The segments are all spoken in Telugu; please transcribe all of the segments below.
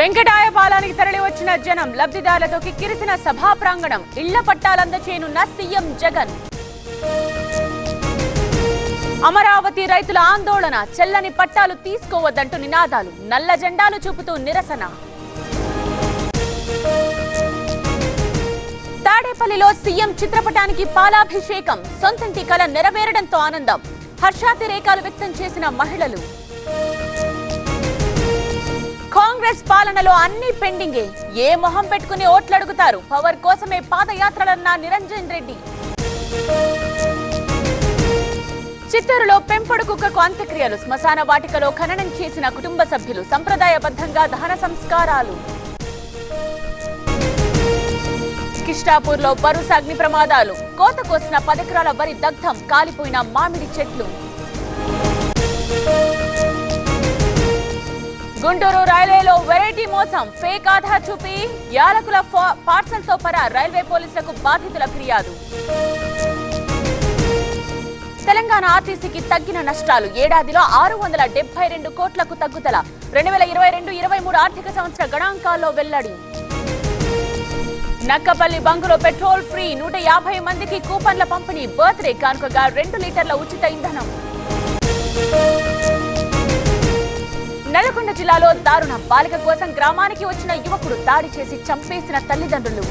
వెంకటాయపాలానికి తరలి వచ్చిన జనం లబ్ధిదారులతో కిక్కిరిసిన సభా ప్రాంగణం ఇళ్ల పట్టాలందచేయనున్న సీఎం జగన్ అమరావతి రైతుల ఆందోళన చెల్లని పట్టాలు తీసుకోవద్దంటూ నినాదాలు నల్ల జెండాలు చూపుతూ నిరసన తాడేపల్లిలో సీఎం చిత్రపటానికి పాలాభిషేకం సొంతింటి కల నెరవేరడంతో ఆనందం హర్షాతిరేకాలు వ్యక్తం చేసిన మహిళలు కాంగ్రెస్ పాలనలో అన్ని పెండింగే ఏ మొహం పెట్టుకుని ఓట్లడుగుతారు పవర్ కోసమే పాదయాత్రలన్న నిరంజన్ రెడ్డి చిత్తూరులో పెంపుడు కుక్కకు అంత్యక్రియలు శ్మశాన వాటికలో ఖననం చేసిన కుటుంబ సభ్యులు సంప్రదాయబద్ధంగా దహన సంస్కారాలు కిష్టాపూర్లో వరుస అగ్ని ప్రమాదాలు కోత కోసిన పదెకరాల వరి దగ్ధం కాలిపోయిన మామిడి చెట్లు గుంటూరు రైల్వేలో వెరైటీ మోసం ఫేక్ ఆధార్ చూపి యాలకుల పార్సల్ తో పర రైల్వే పోలీసులకు బాధితుల ఫిర్యాదు తెలంగాణ ఆర్టీసీకి తగ్గిన నష్టాలు ఏడాదిలో ఆరు వందల డెబ్బై రెండు కోట్లకు తగ్గుదల రెండు వేల ఇరవై రెండు ఇరవై మూడు ఆర్థిక సంవత్సర గణాంకాల్లో వెల్లడి నక్కపల్లి బంకులో పెట్రోల్ ఫ్రీ నూట యాభై మందికి కూపన్ల పంపిణీ బర్త్డే కానుకగా రెండు లీటర్ల ఉచిత ఇంధనం నల్గొండ జిల్లాలో దారుణం బాలిక కోసం గ్రామానికి వచ్చిన యువకుడు దాడి చేసి చంపేసిన తల్లిదండ్రులు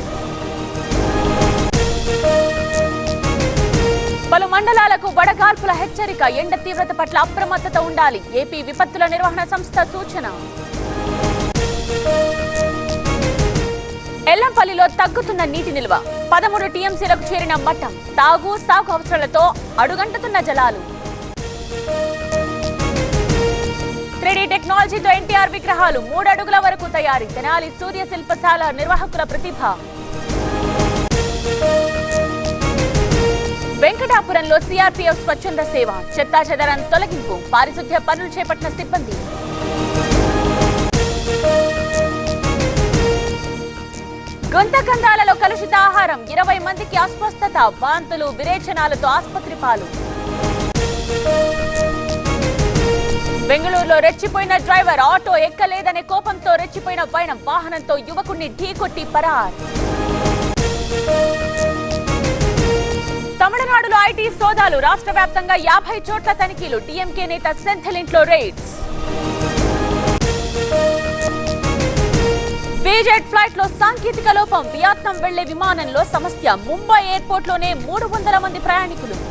పలు మండలాలకు వడగాల్పుల హెచ్చరిక ఎండ తీవ్రత పట్ల అప్రమత్తత ఉండాలి ఏపీ విపత్తుల నిర్వహణ సంస్థ సూచన ఎల్లంపల్లిలో తగ్గుతున్న నీటి నిల్వ పదమూడు టీఎంసీలకు చేరిన మట్టం తాగు సాగు అవసరాలతో అడుగంటుతున్న జలాలు త్రీడీ టెక్నాలజీతో ఎన్టీఆర్ విగ్రహాలు మూడు అడుగుల వరకు తయారీ తెనాలి సూర్య శిల్పశాల నిర్వాహకుల ప్రతిభ వెంకటాపురంలో సిఆర్పీఎఫ్ స్వచ్ఛంద సేవ చెత్తా చెదరం తొలగింపు పారిశుద్ధ్య పనులు చేపట్టిన సిబ్బంది గుంతకందాలలో కలుషిత ఆహారం ఇరవై మందికి అస్వస్థత వాంతులు విరేచనాలతో ఆసుపత్రి పాలు బెంగళూరులో రెచ్చిపోయిన డ్రైవర్ ఆటో ఎక్కలేదనే కోపంతో రెచ్చిపోయిన వైనం వాహనంతో యువకుడిని ఢీకొట్టి పరార్ తమిళనాడులో ఐటీ సోదాలు రాష్ట్ర వ్యాప్తంగా యాభై చోట్ల తనిఖీలు డిఎంకే నేత సెంథిల్ ఇంట్లో రైడ్స్ విజెట్ ఫ్లైట్ లో సాంకేతిక లోపం వియత్నాం వెళ్లే విమానంలో సమస్య ముంబై ఎయిర్పోర్ట్ లోనే మూడు వందల మంది ప్రయాణికులు